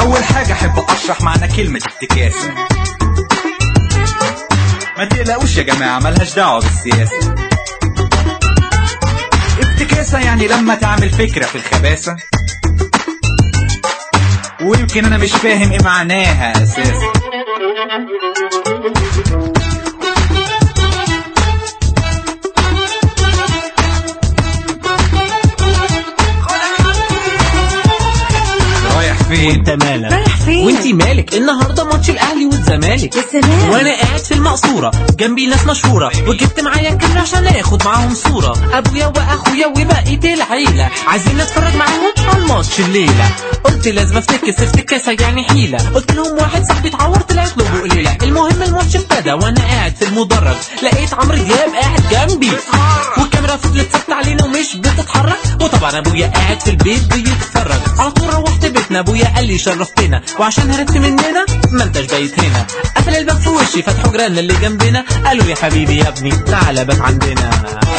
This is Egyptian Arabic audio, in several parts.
اول حاجة احب اشرح معنى كلمة افتكاسة ما تقلقوش يا جماعة ملهاش دعوة بالسياسة افتكاسة يعني لما تعمل فكرة في الخباثة ويمكن انا مش فاهم ايه معناها اساسا رايح فين انت مالك رايح فين؟ وانتي مالك النهارده ماتش الاهلي والزمالك يا سلام. وانا قاعد في المقصوره جنبي ناس مشهوره وجبت معايا الكاميرا عشان اخد معاهم صوره ابويا واخويا وبقيه العيله عايزين نتفرج معاهم على الماتش الليله قلت لازم افتكس افتكاسه يعني حيله قلت لهم واحد صاحبي اتعور طلعت له بقليله المهم الماتش ابتدى وانا قاعد في المدرج لقيت عمرو دياب قاعد جنبي والكاميرا فضلت ثابته علينا ومش بتتحرك وطبعا ابويا قاعد في البيت بيتفرج على طول روحت بيتنا ابويا قال لي شرفتنا وعشان هربت مننا ما انتش بايت هنا قفل الباب في وشي فتحوا جيراننا اللي جنبنا قالوا يا حبيبي يا ابني تعالى بات عندنا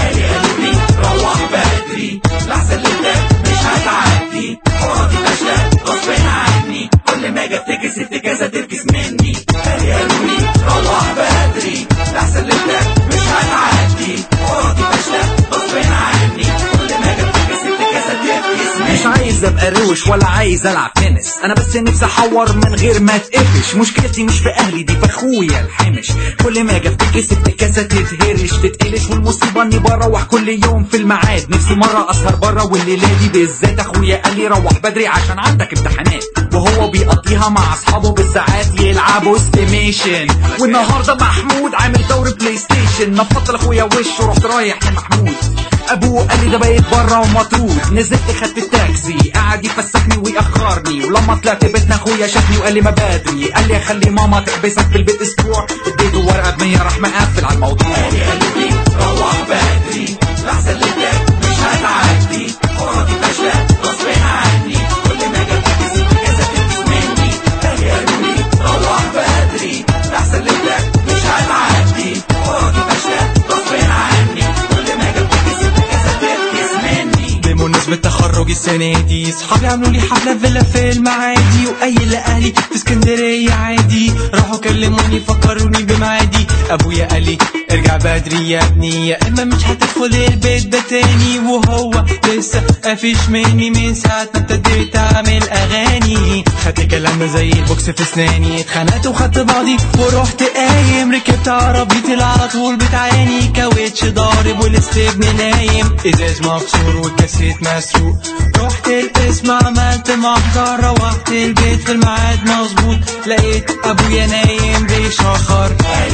روح بدري لحظة اللي مش هتعدي حواراتي فاشلة غصب عني كل ما اجي افتكس افتكاسة تفكس مني قالوا لي روح بدري لحظة اللي مش هتعدي حواراتي فاشلة غصب عني كل ما اجي افتكس افتكاسة تفكس مني مش عايز ابقى روش ولا عايز العب تنس انا بس نفسي احور من غير ما اتقفش مشكلتي مش في اهلي دي في اخويا الحمش كل ما اجي افتكس افتكاسه تتهرش تتقلش والمصيبه اني بروح كل يوم في الميعاد نفسي مره اسهر بره والليله دي بالذات اخويا قال لي روح بدري عشان عندك امتحانات وهو بيقضيها مع اصحابه بالساعات يلعبوا استيميشن والنهارده محمود عامل دور بلاي ستيشن نفضت لاخويا وشه رحت رايح لمحمود ابوه قال لي ده بقيت بره ومطرود نزلت خدت التاكسي قعد يفسحني ويأخرني ولما طلعت بيتنا اخويا شافني وقال لي ما بدري قال لي خلي ماما تحبسك في البيت اسبوع اديته ورقه بمية راح مقفل على الموضوع قالوا لي روح بدري لحظة اللي مش هتعدي حواراتي فاشلة غصب عني كل ما اجي افتكس افتكاسة تفكس مني قالوا لي روح بدري لحظة اللي مش هتعدي حواراتي فاشلة غصب عني كل ما اجي افتكس افتكاسة تفكس مني بمناسبة تخرجي السنة دي صحابي عملوا لي حفلة في فيلا في المعادي وقايل لأهلي في اسكندرية عادي راحوا كلموني فكروني بمعادي أبويا قال لي ارجع بدري يا ابني يا إما مش هتدخل البيت ده تاني وهو لسه قافش مني من ساعة ما ابتديت أعمل أغاني خدت كلامنا زي البوكس في اسناني اتخانقت وخدت بعضي ورحت قايم ركبت عربيتي اللي على طول بتعاني كاوتش ضارب والاستبن نايم ازاز مكسور والكاسيت مسروق رحت القسم عملت محضر روحت البيت في الميعاد مظبوط لقيت ابويا نايم بيشخر